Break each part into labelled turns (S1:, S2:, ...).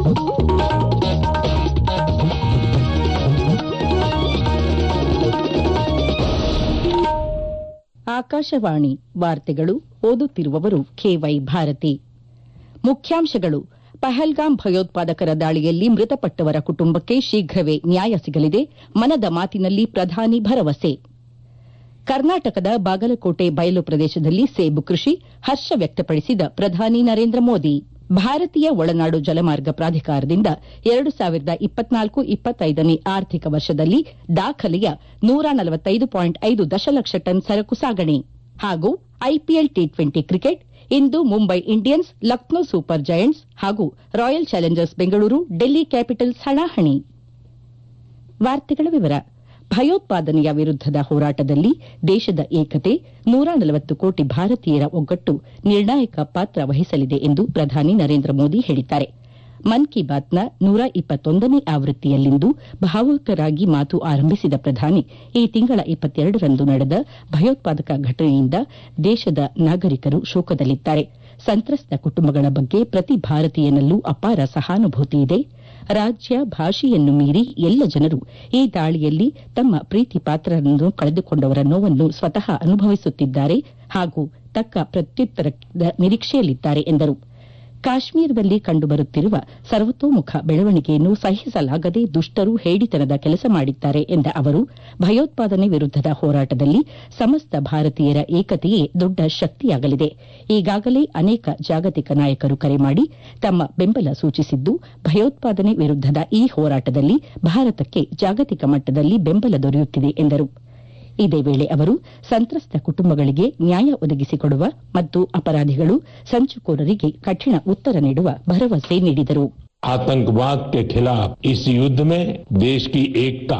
S1: ಆಕಾಶವಾಣಿ ವಾರ್ತೆಗಳು ಓದುತ್ತಿರುವವರು ಕೆವೈ ಭಾರತಿ ಮುಖ್ಯಾಂಶಗಳು ಪಹಲ್ಗಾಮ್ ಭಯೋತ್ಪಾದಕರ ದಾಳಿಯಲ್ಲಿ ಮೃತಪಟ್ಟವರ ಕುಟುಂಬಕ್ಕೆ ಶೀಘ್ರವೇ ನ್ಯಾಯ ಸಿಗಲಿದೆ ಮನದ ಮಾತಿನಲ್ಲಿ ಪ್ರಧಾನಿ ಭರವಸೆ ಕರ್ನಾಟಕದ ಬಾಗಲಕೋಟೆ ಬಯಲು ಪ್ರದೇಶದಲ್ಲಿ ಸೇಬು ಕೃಷಿ ಹರ್ಷ ವ್ಯಕ್ತಪಡಿಸಿದ ಪ್ರಧಾನಿ ನರೇಂದ್ರ ಮೋದಿ ಭಾರತೀಯ ಒಳನಾಡು ಜಲಮಾರ್ಗ ಪ್ರಾಧಿಕಾರದಿಂದ ಎರಡು ಸಾವಿರದ ಇಪ್ಪತ್ನಾಲ್ಕು ಇಪ್ಪತ್ತೈದನೇ ಆರ್ಥಿಕ ವರ್ಷದಲ್ಲಿ ದಾಖಲೆಯ ನೂರ ನಲವತ್ತೈದು ಪಾಯಿಂಟ್ ಐದು ದಶಲಕ್ಷ ಟನ್ ಸರಕು ಸಾಗಣೆ ಹಾಗೂ ಐಪಿಎಲ್ ಟಿ ಟ್ವೆಂಟಿ ಕ್ರಿಕೆಟ್ ಇಂದು Mumbai Indians Lucknow super giants ಹಾಗೂ royal challengers Bengaluru Delhi capitals ಹಣಾಹಣಿ ವಾರ್ತೆಗಳ ವಿವರ ಭಯೋತ್ಪಾದನೆಯ ವಿರುದ್ದದ ಹೋರಾಟದಲ್ಲಿ ದೇಶದ ಏಕತೆ ನೂರ ನಲವತ್ತು ಕೋಟಿ ಭಾರತೀಯರ ಒಗ್ಗಟ್ಟು ನಿರ್ಣಾಯಕ ಪಾತ್ರ ವಹಿಸಲಿದೆ ಎಂದು ಪ್ರಧಾನಿ ನರೇಂದ್ರ ಮೋದಿ ಹೇಳಿದ್ದಾರೆ ಮನ್ ಕಿ ಬಾತ್ನ ನೂರ ಇಪ್ಪತ್ತೊಂದನೇ ಆವೃತ್ತಿಯಲ್ಲಿಂದು ಭಾವುಕರಾಗಿ ಮಾತು ಆರಂಭಿಸಿದ ಪ್ರಧಾನಿ ಈ ತಿಂಗಳ ಇಪ್ಪತ್ತೆರಡರಂದು ನಡೆದ ಭಯೋತ್ಪಾದಕ ಘಟನೆಯಿಂದ ದೇಶದ ನಾಗರಿಕರು ಶೋಕದಲ್ಲಿದ್ದಾರೆ ಸಂತ್ರಸ್ತ ಕುಟುಂಬಗಳ ಬಗ್ಗೆ ಪ್ರತಿ ಭಾರತೀಯನಲ್ಲೂ ಅಪಾರ ಸಹಾನುಭೂತಿ ಇದೆ ರಾಜ್ಯ ಭಾಷೆಯನ್ನು ಮೀರಿ ಎಲ್ಲ ಜನರು ಈ ದಾಳಿಯಲ್ಲಿ ತಮ್ಮ ಪ್ರೀತಿ ಪಾತ್ರರನ್ನು ಕಳೆದುಕೊಂಡವರ ನೋವನ್ನು ಸ್ವತಃ ಅನುಭವಿಸುತ್ತಿದ್ದಾರೆ ಹಾಗೂ ತಕ್ಕ ಪ್ರತ್ಯುತ್ತರದ ನಿರೀಕ್ಷೆಯಲ್ಲಿದ್ದಾರೆ ಎಂದರು ಕಾಶ್ಮೀರದಲ್ಲಿ ಕಂಡುಬರುತ್ತಿರುವ ಸರ್ವತೋಮುಖ ಬೆಳವಣಿಗೆಯನ್ನು ಸಹಿಸಲಾಗದೆ ದುಷ್ಟರು ಹೇಡಿತನದ ಕೆಲಸ ಮಾಡಿದ್ದಾರೆ ಎಂದ ಅವರು ಭಯೋತ್ಪಾದನೆ ವಿರುದ್ದದ ಹೋರಾಟದಲ್ಲಿ ಸಮಸ್ತ ಭಾರತೀಯರ ಏಕತೆಯೇ ದೊಡ್ಡ ಶಕ್ತಿಯಾಗಲಿದೆ ಈಗಾಗಲೇ ಅನೇಕ ಜಾಗತಿಕ ನಾಯಕರು ಕರೆ ಮಾಡಿ ತಮ್ಮ ಬೆಂಬಲ ಸೂಚಿಸಿದ್ದು ಭಯೋತ್ಪಾದನೆ ವಿರುದ್ದದ ಈ ಹೋರಾಟದಲ್ಲಿ ಭಾರತಕ್ಕೆ ಜಾಗತಿಕ ಮಟ್ಟದಲ್ಲಿ ಬೆಂಬಲ ದೊರೆಯುತ್ತಿದೆ ಎಂದರು ಇದೇ ವೇಳೆ ಅವರು ಸಂತ್ರಸ್ತ ಕುಟುಂಬಗಳಿಗೆ ನ್ಯಾಯ ಒದಗಿಸಿಕೊಡುವ ಮತ್ತು ಅಪರಾಧಿಗಳು ಸಂಚುಕೋರರಿಗೆ ಕಠಿಣ ಉತ್ತರ ನೀಡುವ ಭರವಸೆ ನೀಡಿದರು
S2: आतंकवाद के खिलाफ इस युद्ध में देश की एकता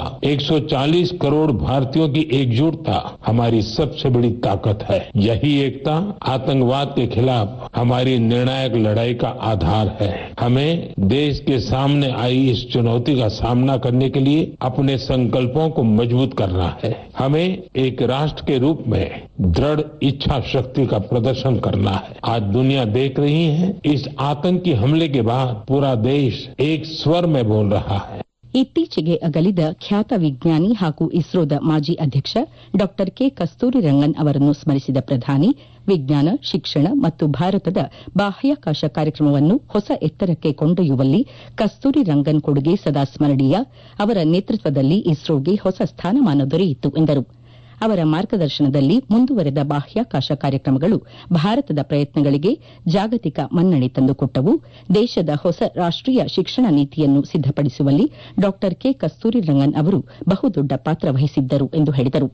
S2: 140 करोड़ भारतीयों की एकजुटता हमारी सबसे बड़ी ताकत है यही एकता आतंकवाद के खिलाफ हमारी निर्णायक लड़ाई का आधार है हमें देश के सामने आई इस चुनौती का सामना करने के लिए अपने संकल्पों को मजबूत करना है हमें एक राष्ट्र के रूप में दृढ़ इच्छा शक्ति का प्रदर्शन करना है आज दुनिया देख रही है इस आतंकी हमले के बाद पूरा देश एक स्वर में बोल रहा है
S1: ಇತ್ತೀಚೆಗೆ ಅಗಲಿದ ಖ್ಯಾತ ವಿಜ್ಞಾನಿ ಹಾಗೂ ಇಸ್ರೋದ ಮಾಜಿ ಅಧ್ಯಕ್ಷ ಡಾ ಕೆ ಕಸ್ತೂರಿ ರಂಗನ್ ಅವರನ್ನು ಸ್ಮರಿಸಿದ ಪ್ರಧಾನಿ ವಿಜ್ಞಾನ ಶಿಕ್ಷಣ ಮತ್ತು ಭಾರತದ ಬಾಹ್ಯಾಕಾಶ ಕಾರ್ಯಕ್ರಮವನ್ನು ಹೊಸ ಎತ್ತರಕ್ಕೆ ಕೊಂಡೊಯ್ಯುವಲ್ಲಿ ಕಸ್ತೂರಿ ರಂಗನ್ ಕೊಡುಗೆ ಸದಾ ಸ್ಮರಣೀಯ ಅವರ ನೇತೃತ್ವದಲ್ಲಿ ಇಸ್ರೋಗೆ ಹೊಸ ಸ್ಥಾನಮಾನ ದೊರೆಯಿತು ಎಂದರು ಅವರ ಮಾರ್ಗದರ್ಶನದಲ್ಲಿ ಮುಂದುವರೆದ ಬಾಹ್ಯಾಕಾಶ ಕಾರ್ಯಕ್ರಮಗಳು ಭಾರತದ ಪ್ರಯತ್ನಗಳಿಗೆ ಜಾಗತಿಕ ಮನ್ನಣೆ ತಂದುಕೊಟ್ಟವು ದೇಶದ ಹೊಸ ರಾಷ್ಟೀಯ ಶಿಕ್ಷಣ ನೀತಿಯನ್ನು ಸಿದ್ದಪಡಿಸುವಲ್ಲಿ ಡಾ ಕೆ ಕಸ್ತೂರಿ ರಂಗನ್ ಅವರು ಬಹುದೊಡ್ಡ ಪಾತ್ರ ವಹಿಸಿದ್ದರು ಎಂದು ಹೇಳಿದರು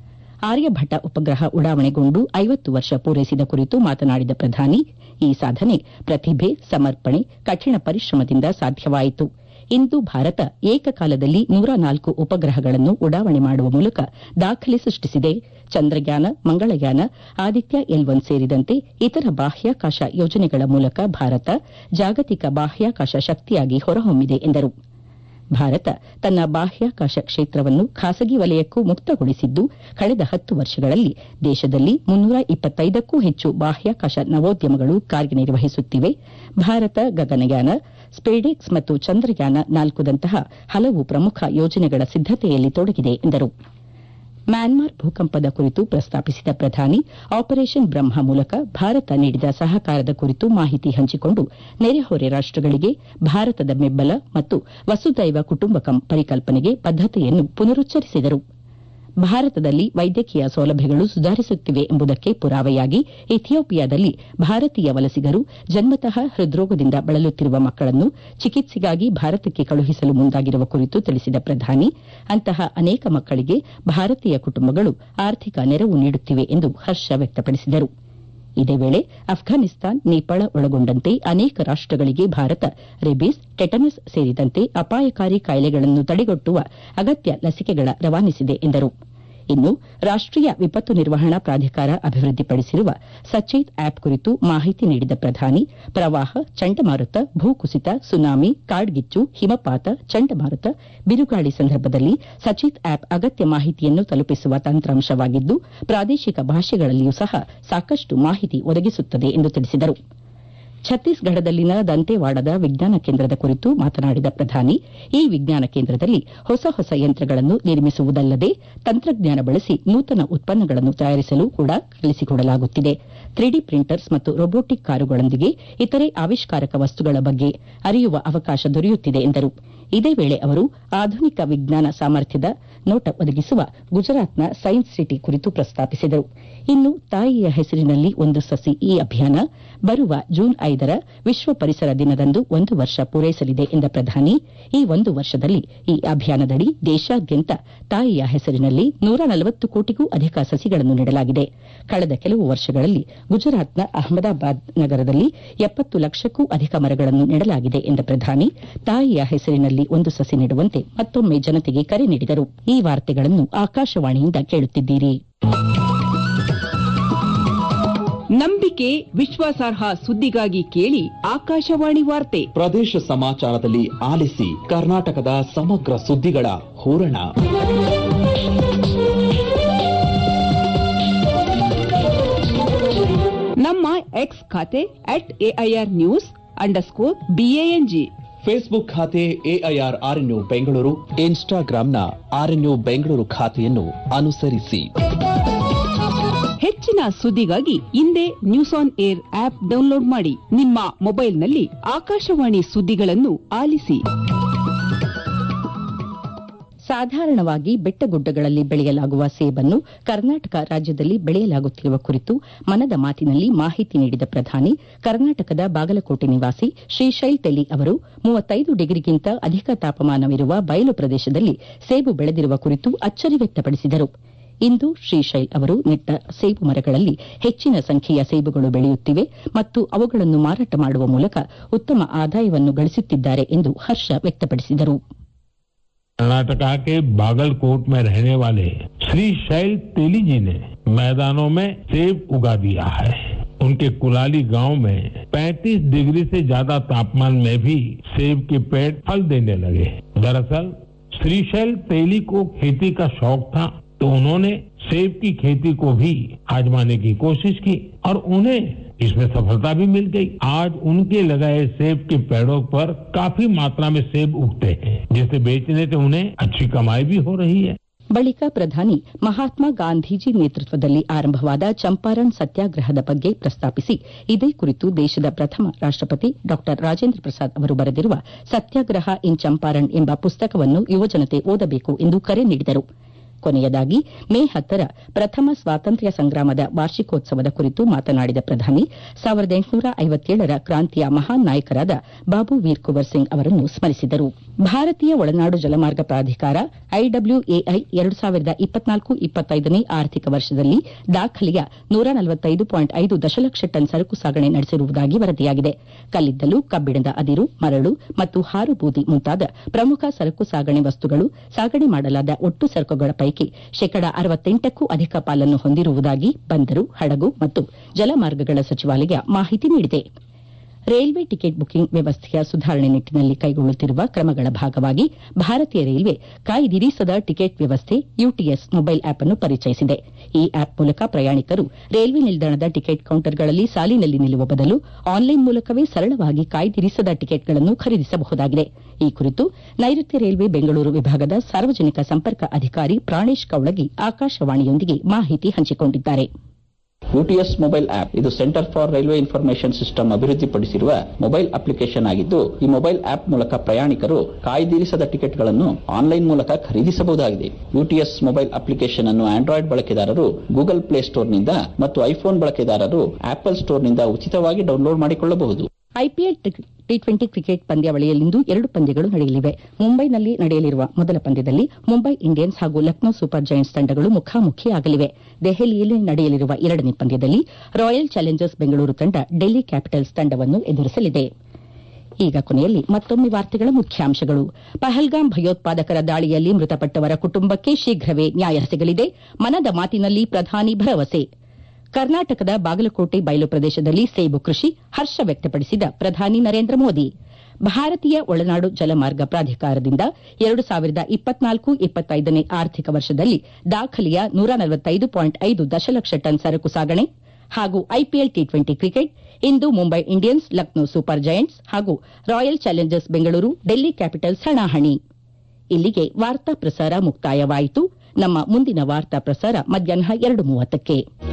S1: ಆರ್ಯಭಟ ಉಪಗ್ರಹ ಉಡಾವಣೆಗೊಂಡು ಐವತ್ತು ವರ್ಷ ಪೂರೈಸಿದ ಕುರಿತು ಮಾತನಾಡಿದ ಪ್ರಧಾನಿ ಈ ಸಾಧನೆ ಪ್ರತಿಭೆ ಸಮರ್ಪಣೆ ಕಠಿಣ ಪರಿಶ್ರಮದಿಂದ ಸಾಧ್ಯವಾಯಿತು ಇಂದು ಭಾರತ ಏಕಕಾಲದಲ್ಲಿ ನೂರ ನಾಲ್ಕು ಉಪಗ್ರಹಗಳನ್ನು ಉಡಾವಣೆ ಮಾಡುವ ಮೂಲಕ ದಾಖಲೆ ಸೃಷ್ಟಿಸಿದೆ ಚಂದ್ರಯಾನ ಮಂಗಳಯಾನ ಆದಿತ್ಯ ಎಲ್ ಒನ್ ಸೇರಿದಂತೆ ಇತರ ಬಾಹ್ಯಾಕಾಶ ಯೋಜನೆಗಳ ಮೂಲಕ ಭಾರತ ಜಾಗತಿಕ ಬಾಹ್ಯಾಕಾಶ ಶಕ್ತಿಯಾಗಿ ಹೊರಹೊಮ್ಮಿದೆ ಎಂದರು ಭಾರತ ತನ್ನ ಬಾಹ್ಯಾಕಾಶ ಕ್ಷೇತ್ರವನ್ನು ಖಾಸಗಿ ವಲಯಕ್ಕೂ ಮುಕ್ತಗೊಳಿಸಿದ್ದು ಕಳೆದ ಹತ್ತು ವರ್ಷಗಳಲ್ಲಿ ದೇಶದಲ್ಲಿ ಮುನ್ನೂರ ಇಪ್ಪತ್ತೈದಕ್ಕೂ ಹೆಚ್ಚು ಬಾಹ್ಯಾಕಾಶ ನವೋದ್ಯಮಗಳು ಕಾರ್ಯನಿರ್ವಹಿಸುತ್ತಿವೆ ಭಾರತ ಗಗನಯಾನ ಸ್ಪೇಡೆಕ್ಸ್ ಮತ್ತು ಚಂದ್ರಯಾನ ನಾಲ್ಕುದಂತಹ ಹಲವು ಪ್ರಮುಖ ಯೋಜನೆಗಳ ಸಿದ್ದತೆಯಲ್ಲಿ ತೊಡಗಿದೆ ಎಂದರು ಮ್ಯಾನ್ಮಾರ್ ಭೂಕಂಪದ ಕುರಿತು ಪ್ರಸ್ತಾಪಿಸಿದ ಪ್ರಧಾನಿ ಆಪರೇಷನ್ ಬ್ರಹ್ಮ ಮೂಲಕ ಭಾರತ ನೀಡಿದ ಸಹಕಾರದ ಕುರಿತು ಮಾಹಿತಿ ಹಂಚಿಕೊಂಡು ನೆರೆಹೊರೆ ರಾಷ್ಟಗಳಿಗೆ ಭಾರತದ ಬೆಂಬಲ ಮತ್ತು ವಸುದೈವ ಕುಟುಂಬಕಂ ಪರಿಕಲ್ಪನೆಗೆ ಬದ್ದತೆಯನ್ನು ಪುನರುಚ್ಚರಿಸಿದರು ಭಾರತದಲ್ಲಿ ವೈದ್ಯಕೀಯ ಸೌಲಭ್ಯಗಳು ಸುಧಾರಿಸುತ್ತಿವೆ ಎಂಬುದಕ್ಕೆ ಪುರಾವೆಯಾಗಿ ಇಥಿಯೋಪಿಯಾದಲ್ಲಿ ಭಾರತೀಯ ವಲಸಿಗರು ಜನ್ಮತಃ ಹೃದ್ರೋಗದಿಂದ ಬಳಲುತ್ತಿರುವ ಮಕ್ಕಳನ್ನು ಚಿಕಿತ್ಸೆಗಾಗಿ ಭಾರತಕ್ಕೆ ಕಳುಹಿಸಲು ಮುಂದಾಗಿರುವ ಕುರಿತು ತಿಳಿಸಿದ ಪ್ರಧಾನಿ ಅಂತಹ ಅನೇಕ ಮಕ್ಕಳಿಗೆ ಭಾರತೀಯ ಕುಟುಂಬಗಳು ಆರ್ಥಿಕ ನೆರವು ನೀಡುತ್ತಿವೆ ಎಂದು ಹರ್ಷ ವ್ಯಕ್ತಪಡಿಸಿದರು ಇದೇ ವೇಳೆ ಅಫ್ಘಾನಿಸ್ತಾನ್ ನೇಪಾಳ ಒಳಗೊಂಡಂತೆ ಅನೇಕ ರಾಷ್ಟಗಳಿಗೆ ಭಾರತ ರೆಬೀಸ್ ಟೆಟನಸ್ ಸೇರಿದಂತೆ ಅಪಾಯಕಾರಿ ಕಾಯಿಲೆಗಳನ್ನು ತಡೆಗಟ್ಟುವ ಅಗತ್ಯ ಲಸಿಕೆಗಳ ರವಾನಿಸಿದೆ ಎಂದರು ಇನ್ನು ರಾಷ್ಟೀಯ ವಿಪತ್ತು ನಿರ್ವಹಣಾ ಪ್ರಾಧಿಕಾರ ಅಭಿವೃದ್ಧಿಪಡಿಸಿರುವ ಸಚೇತ್ ಆಪ್ ಕುರಿತು ಮಾಹಿತಿ ನೀಡಿದ ಪ್ರಧಾನಿ ಪ್ರವಾಹ ಚಂಡಮಾರುತ ಭೂಕುಸಿತ ಸುನಾಮಿ ಕಾಡ್ಗಿಚ್ಚು ಹಿಮಪಾತ ಚಂಡಮಾರುತ ಬಿರುಗಾಳಿ ಸಂದರ್ಭದಲ್ಲಿ ಸಚೇತ್ ಆಪ್ ಅಗತ್ಯ ಮಾಹಿತಿಯನ್ನು ತಲುಪಿಸುವ ತಂತ್ರಾಂಶವಾಗಿದ್ದು ಪ್ರಾದೇಶಿಕ ಭಾಷೆಗಳಲ್ಲಿಯೂ ಸಹ ಸಾಕಷ್ಟು ಮಾಹಿತಿ ಒದಗಿಸುತ್ತದೆ ಎಂದು ತಿಳಿಸಿದರು ಛತ್ತೀಸ್ಗಢದಲ್ಲಿನ ದಂತೇವಾಡದ ವಿಜ್ಞಾನ ಕೇಂದ್ರದ ಕುರಿತು ಮಾತನಾಡಿದ ಪ್ರಧಾನಿ ಈ ವಿಜ್ಞಾನ ಕೇಂದ್ರದಲ್ಲಿ ಹೊಸ ಹೊಸ ಯಂತ್ರಗಳನ್ನು ನಿರ್ಮಿಸುವುದಲ್ಲದೆ ತಂತ್ರಜ್ಞಾನ ಬಳಸಿ ನೂತನ ಉತ್ಪನ್ನಗಳನ್ನು ತಯಾರಿಸಲು ಕೂಡ ಕಲಿಸಿಕೊಡಲಾಗುತ್ತಿದೆ ತ್ರಿಡಿ ಪ್ರಿಂಟರ್ಸ್ ಮತ್ತು ರೊಬೋಟಿಕ್ ಕಾರುಗಳೊಂದಿಗೆ ಇತರೆ ಆವಿಷ್ಕಾರಕ ವಸ್ತುಗಳ ಬಗ್ಗೆ ಅರಿಯುವ ಅವಕಾಶ ದೊರೆಯುತ್ತಿದೆ ಎಂದರು ಇದೇ ವೇಳೆ ಅವರು ಆಧುನಿಕ ವಿಜ್ಞಾನ ಸಾಮರ್ಥ್ಯದ ನೋಟ ಒದಗಿಸುವ ಗುಜರಾತ್ನ ಸೈನ್ಸ್ ಸಿಟಿ ಕುರಿತು ಪ್ರಸ್ತಾಪಿಸಿದರು ಇನ್ನು ತಾಯಿಯ ಹೆಸರಿನಲ್ಲಿ ಒಂದು ಸಸಿ ಈ ಅಭಿಯಾನ ಬರುವ ಜೂನ್ ಐದರ ವಿಶ್ವ ಪರಿಸರ ದಿನದಂದು ಒಂದು ವರ್ಷ ಪೂರೈಸಲಿದೆ ಎಂದ ಪ್ರಧಾನಿ ಈ ಒಂದು ವರ್ಷದಲ್ಲಿ ಈ ಅಭಿಯಾನದಡಿ ದೇಶಾದ್ಯಂತ ತಾಯಿಯ ಹೆಸರಿನಲ್ಲಿ ನೂರ ನಲವತ್ತು ಕೋಟಿಗೂ ಅಧಿಕ ಸಸಿಗಳನ್ನು ನೆಡಲಾಗಿದೆ ಕಳೆದ ಕೆಲವು ವರ್ಷಗಳಲ್ಲಿ ಗುಜರಾತ್ನ ಅಹಮದಾಬಾದ್ ನಗರದಲ್ಲಿ ಎಪ್ಪತ್ತು ಲಕ್ಷಕ್ಕೂ ಅಧಿಕ ಮರಗಳನ್ನು ನೆಡಲಾಗಿದೆ ಎಂದ ಪ್ರಧಾನಿ ತಾಯಿಯ ಹೆಸರಿನಲ್ಲಿ ಒಂದು ಸಸಿ ನೆಡುವಂತೆ ಮತ್ತೊಮ್ಮೆ ಜನತೆಗೆ ಕರೆ ನೀಡಿದರು ಈ ವಾರ್ತೆಗಳನ್ನು ಆಕಾಶವಾಣಿಯಿಂದ ಕೇಳುತ್ತಿದ್ದೀರಿ
S3: ನಂಬಿಕೆ ವಿಶ್ವಾಸಾರ್ಹ ಸುದ್ದಿಗಾಗಿ ಕೇಳಿ ಆಕಾಶವಾಣಿ ವಾರ್ತೆ
S4: ಪ್ರದೇಶ ಸಮಾಚಾರದಲ್ಲಿ ಆಲಿಸಿ ಕರ್ನಾಟಕದ ಸಮಗ್ರ ಸುದ್ದಿಗಳ ಹೂರಣ
S3: ನಮ್ಮ ಎಕ್ಸ್ ಖಾತೆ at AIR news underscore BANG
S4: Facebook ಖಾತೆ ಎಐಆರ್ ಆರ್ಎನ್ಯು ಬೆಂಗಳೂರು ಇನ್ಸ್ಟಾಗ್ರಾಂನ ಆರ್ಎನ್ಯು ಬೆಂಗಳೂರು ಖಾತೆಯನ್ನು ಅನುಸರಿಸಿ
S3: ಹೆಚ್ಚಿನ ಸುದ್ದಿಗಾಗಿ ಹಿಂದೆ news on air app download ಮಾಡಿ ನಿಮ್ಮ ಮೊಬೈಲ್ನಲ್ಲಿ ಆಕಾಶವಾಣಿ ಸುದ್ದಿಗಳನ್ನು ಆಲಿಸಿ
S1: ಸಾಧಾರಣವಾಗಿ ಬೆಟ್ಟಗುಡ್ಡಗಳಲ್ಲಿ ಬೆಳೆಯಲಾಗುವ ಸೇಬನ್ನು ಕರ್ನಾಟಕ ರಾಜ್ಯದಲ್ಲಿ ಬೆಳೆಯಲಾಗುತ್ತಿರುವ ಕುರಿತು ಮನದ ಮಾತಿನಲ್ಲಿ ಮಾಹಿತಿ ನೀಡಿದ ಪ್ರಧಾನಿ ಕರ್ನಾಟಕದ ಬಾಗಲಕೋಟೆ ನಿವಾಸಿ ಶ್ರೀಶೈಲ್ ತೆಲಿ ಅವರು ಮೂವತ್ತೈದು ಡಿಗ್ರಿಗಿಂತ ಅಧಿಕ ತಾಪಮಾನವಿರುವ ಬಯಲು ಪ್ರದೇಶದಲ್ಲಿ ಸೇಬು ಬೆಳೆದಿರುವ ಕುರಿತು ಅಚ್ಚರಿ ವ್ಯಕ್ತಪಡಿಸಿದರು ಇಂದು ಶ್ರೀಶೈಲ್ ಅವರು ನೆಟ್ಟ ಸೇಬು ಮರಗಳಲ್ಲಿ ಹೆಚ್ಚಿನ ಸಂಖ್ಯೆಯ ಸೇಬುಗಳು ಬೆಳೆಯುತ್ತಿವೆ ಮತ್ತು ಅವುಗಳನ್ನು ಮಾರಾಟ ಮಾಡುವ ಮೂಲಕ ಉತ್ತಮ ಆದಾಯವನ್ನು ಗಳಿಸುತ್ತಿದ್ದಾರೆ ಎಂದು ಹರ್ಷ ವ್ಯಕ್ತಪಡಿಸಿದರು
S2: कर्नाटका के बागलकोट में रहने वाले श्री शैल तेली जी ने मैदानों में सेब उगा दिया है उनके कुलाली गांव में 35 डिग्री से ज्यादा तापमान में भी सेब के पेड़ फल देने लगे दरअसल श्रीशैल तेली को खेती का शौक था तो उन्होंने सेब की खेती को भी आजमाने की कोशिश की और उन्हें इसमें सफलता भी मिल गई आज उनके लगाए सेब के पेड़ों पर काफी मात्रा में सेब उगते हैं जिसे बेचने से उन्हें अच्छी कमाई भी हो रही है
S1: ಬಳಿಕ ಪ್ರಧಾನಿ ಮಹಾತ್ಮ ಗಾಂಧೀಜಿ ನೇತೃತ್ವದಲ್ಲಿ ಆರಂಭವಾದ ಚಂಪಾರಣ್ ಸತ್ಯಾಗ್ರಹದ ಬಗ್ಗೆ ಪ್ರಸ್ತಾಪಿಸಿ ಇದೇ ಕುರಿತು ದೇಶದ ಪ್ರಥಮ ರಾಷ್ಟಪತಿ ಡಾ ರಾಜೇಂದ್ರ ಪ್ರಸಾದ್ ಅವರು ಬರೆದಿರುವ ಸತ್ಯಾಗ್ರಹ ಇನ್ ಚಂಪಾರಣ್ ಎಂಬ ಪುಸ್ತಕವನ್ನು ಯುವಜನತೆ ಓದಬೇಕು ಎಂದು ಕರೆ ನೀಡಿದರು ಕೊನೆಯದಾಗಿ ಮೇ ಹತ್ತರ ಪ್ರಥಮ ಸ್ವಾತಂತ್ರ್ಯ ಸಂಗ್ರಾಮದ ವಾರ್ಷಿಕೋತ್ಸವದ ಕುರಿತು ಮಾತನಾಡಿದ ಪ್ರಧಾನಿ ಸಾವಿರದ ಎಂಟುನೂರ ಐವತ್ತೇಳರ ಕ್ರಾಂತಿಯ ಮಹಾನ್ ನಾಯಕರಾದ ಬಾಬು ವೀರ್ ಕುವರ್ ಸಿಂಗ್ ಅವರನ್ನು ಸ್ಮರಿಸಿದರು ಭಾರತೀಯ ಒಳನಾಡು ಜಲಮಾರ್ಗ ಪ್ರಾಧಿಕಾರ ಐಡಬ್ಲ್ಯೂಎಐ ಎರಡು ಸಾವಿರದ ಇಪ್ಪತ್ನಾಲ್ಕು ಇಪ್ಪತ್ತೈದನೇ ಆರ್ಥಿಕ ವರ್ಷದಲ್ಲಿ ದಾಖಲೆಯ ನೂರ ನಲವತ್ತೈದು ಪಾಯಿಂಟ್ ಐದು ದಶಲಕ್ಷ ಟನ್ ಸರಕು ಸಾಗಣೆ ನಡೆಸಿರುವುದಾಗಿ ವರದಿಯಾಗಿದೆ ಕಲ್ಲಿದ್ದಲು ಕಬ್ಬಿಣದ ಅದಿರು ಮರಳು ಮತ್ತು ಹಾರು ಬೂದಿ ಮುಂತಾದ ಪ್ರಮುಖ ಸರಕು ಸಾಗಣೆ ವಸ್ತುಗಳು ಸಾಗಣೆ ಮಾಡಲಾದ ಒಟ್ಟು ಸರಕುಗಳ ಪೈಕಿ ಶೇಕಡ ಅರವತ್ತೆಂಟಕ್ಕೂ ಅಧಿಕ ಪಾಲನ್ನು ಹೊಂದಿರುವುದಾಗಿ ಬಂದರು ಹಡಗು ಮತ್ತು ಜಲಮಾರ್ಗಗಳ ಸಚಿವಾಲಯ ಮಾಹಿತಿ ನೀಡಿದೆ ರೈಲ್ವೆ ಟಿಕೆಟ್ ಬುಕಿಂಗ್ ವ್ಯವಸ್ಥೆಯ ಸುಧಾರಣೆ ನಿಟ್ಟಿನಲ್ಲಿ ಕೈಗೊಳ್ಳುತ್ತಿರುವ ಕ್ರಮಗಳ ಭಾಗವಾಗಿ ಭಾರತೀಯ ರೈಲ್ವೆ ಕಾಯ್ದಿರಿಸದ ಟಿಕೆಟ್ ವ್ಯವಸ್ಥೆ ಯುಟಿಎಸ್ ಮೊಬೈಲ್ ಆಪ್ ಅನ್ನು ಪರಿಚಯಿಸಿದೆ ಈ ಆಪ್ ಮೂಲಕ ಪ್ರಯಾಣಿಕರು ರೈಲ್ವೆ ನಿಲ್ದಾಣದ ಟಿಕೆಟ್ ಕೌಂಟರ್ಗಳಲ್ಲಿ ಸಾಲಿನಲ್ಲಿ ನಿಲ್ಲುವ ಬದಲು ಆನ್ಲೈನ್ ಮೂಲಕವೇ ಸರಳವಾಗಿ ಕಾಯ್ದಿರಿಸದ ಟಿಕೆಟ್ಗಳನ್ನು ಖರೀದಿಸಬಹುದಾಗಿದೆ ಈ ಕುರಿತು ನೈಋತ್ಯ ರೈಲ್ವೆ ಬೆಂಗಳೂರು ವಿಭಾಗದ ಸಾರ್ವಜನಿಕ ಸಂಪರ್ಕ ಅಧಿಕಾರಿ ಪ್ರಾಣೇಶ್ ಕೌಳಗಿ ಆಕಾಶವಾಣಿಯೊಂದಿಗೆ ಮಾಹಿತಿ ಹಂಚಿಕೊಂಡಿದ್ದಾರೆ
S5: ಯುಟಿಎಸ್ ಮೊಬೈಲ್ ಆಪ್ ಇದು centre for railway information system ಅಭಿವೃದ್ಧಿಪಡಿಸಿರುವ ಮೊಬೈಲ್ ಅಪ್ಲಿಕೇಶನ್ ಆಗಿದ್ದು ಈ ಮೊಬೈಲ್ ಆಪ್ ಮೂಲಕ ಪ್ರಯಾಣಿಕರು ಕಾಯ್ದಿರಿಸದ ಟಿಕೆಟ್ಗಳನ್ನು ಆನ್ಲೈನ್ ಮೂಲಕ ಖರೀದಿಸಬಹುದಾಗಿದೆ ಯುಟಿಎಸ್ ಮೊಬೈಲ್ ಅಪ್ಲಿಕೇಶನ್ ಅನ್ನು ಆಂಡ್ರಾಯ್ಡ್ ಬಳಕೆದಾರರು ಗೂಗಲ್ ಪ್ಲೇ ಸ್ಟೋರ್ನಿಂದ ಮತ್ತು ಐಫೋನ್ ಬಳಕೆದಾರರು ಆಪಲ್ ಸ್ಟೋರ್ನಿಂದ ಉಚಿತವಾಗಿ ಡೌನ್ಲೋಡ್ ಮಾಡಿಕೊಳ್ಳಬಹುದು
S1: ಐಪಿಎಲ್ ಟಿ ಟ್ವೆಂಟಿ ಕ್ರಿಕೆಟ್ ಪಂದ್ಯಾವಳಿಯಲ್ಲಿಂದು ಎರಡು ಪಂದ್ಯಗಳು ನಡೆಯಲಿವೆ ಮುಂಬೈನಲ್ಲಿ ನಡೆಯಲಿರುವ ಮೊದಲ ಪಂದ್ಯದಲ್ಲಿ ಮುಂಬೈ ಇಂಡಿಯನ್ಸ್ ಹಾಗೂ ಲಕ್ನೋ ಸೂಪರ್ ಜೈಂಟ್ಸ್ ತಂಡಗಳು ಮುಖಾಮುಖಿಯಾಗಲಿವೆ ದೆಹಲಿಯಲ್ಲಿ ನಡೆಯಲಿರುವ ಎರಡನೇ ಪಂದ್ಯದಲ್ಲಿ ರಾಯಲ್ ಚಾಲೆಂಜರ್ಸ್ ಬೆಂಗಳೂರು ತಂಡ ಡೆಲ್ಲಿ ಕ್ಯಾಪಿಟಲ್ಸ್ ತಂಡವನ್ನು ಎದುರಿಸಲಿದೆ ಈಗ ಕೊನೆಯಲ್ಲಿ ಮತ್ತೊಮ್ಮೆ ವಾರ್ತೆಗಳ ಮುಖ್ಯಾಂಶಗಳು ಪಹಲ್ಗಾಮ್ ಭಯೋತ್ಪಾದಕರ ದಾಳಿಯಲ್ಲಿ ಮೃತಪಟ್ಟವರ ಕುಟುಂಬಕ್ಕೆ ಶೀಘ್ರವೇ ನ್ಯಾಯ ಸಿಗಲಿದೆ ಮನದ ಮಾತಿನಲ್ಲಿ ಪ್ರಧಾನಿ ಭರವಸೆ ಕರ್ನಾಟಕದ ಬಾಗಲಕೋಟೆ ಬಯಲು ಪ್ರದೇಶದಲ್ಲಿ ಸೇಬು ಕೃಷಿ ಹರ್ಷ ವ್ಯಕ್ತಪಡಿಸಿದ ಪ್ರಧಾನಿ ನರೇಂದ್ರ ಮೋದಿ ಭಾರತೀಯ ಒಳನಾಡು ಜಲಮಾರ್ಗ ಪ್ರಾಧಿಕಾರದಿಂದ ಎರಡು ಸಾವಿರದ ಇಪ್ಪತ್ನಾಲ್ಕು ಇಪ್ಪತ್ತೈದನೇ ಆರ್ಥಿಕ ವರ್ಷದಲ್ಲಿ ದಾಖಲೆಯ ನೂರ ನಲವತ್ತೈದು ಪಾಯಿಂಟ್ ಐದು ದಶಲಕ್ಷ ಟನ್ ಸರಕು ಸಾಗಣೆ ಹಾಗೂ ಐಪಿಎಲ್ ಟಿ ಟ್ವೆಂಟಿ ಕ್ರಿಕೆಟ್ ಇಂದು Mumbai Indians Lucknow super giants ಹಾಗೂ royal challengers Bengaluru Delhi capitals ಹಣಾಹಣಿ ಇಲ್ಲಿಗೆ ವಾರ್ತಾ ಪ್ರಸಾರ ಮುಕ್ತಾಯವಾಯಿತು ನಮ್ಮ ಮುಂದಿನ ವಾರ್ತಾ ಪ್ರಸಾರ ಮಧ್ಯಾಹ್ನ ಎರಡು ಮೂವತ್ತಕ್ಕೆ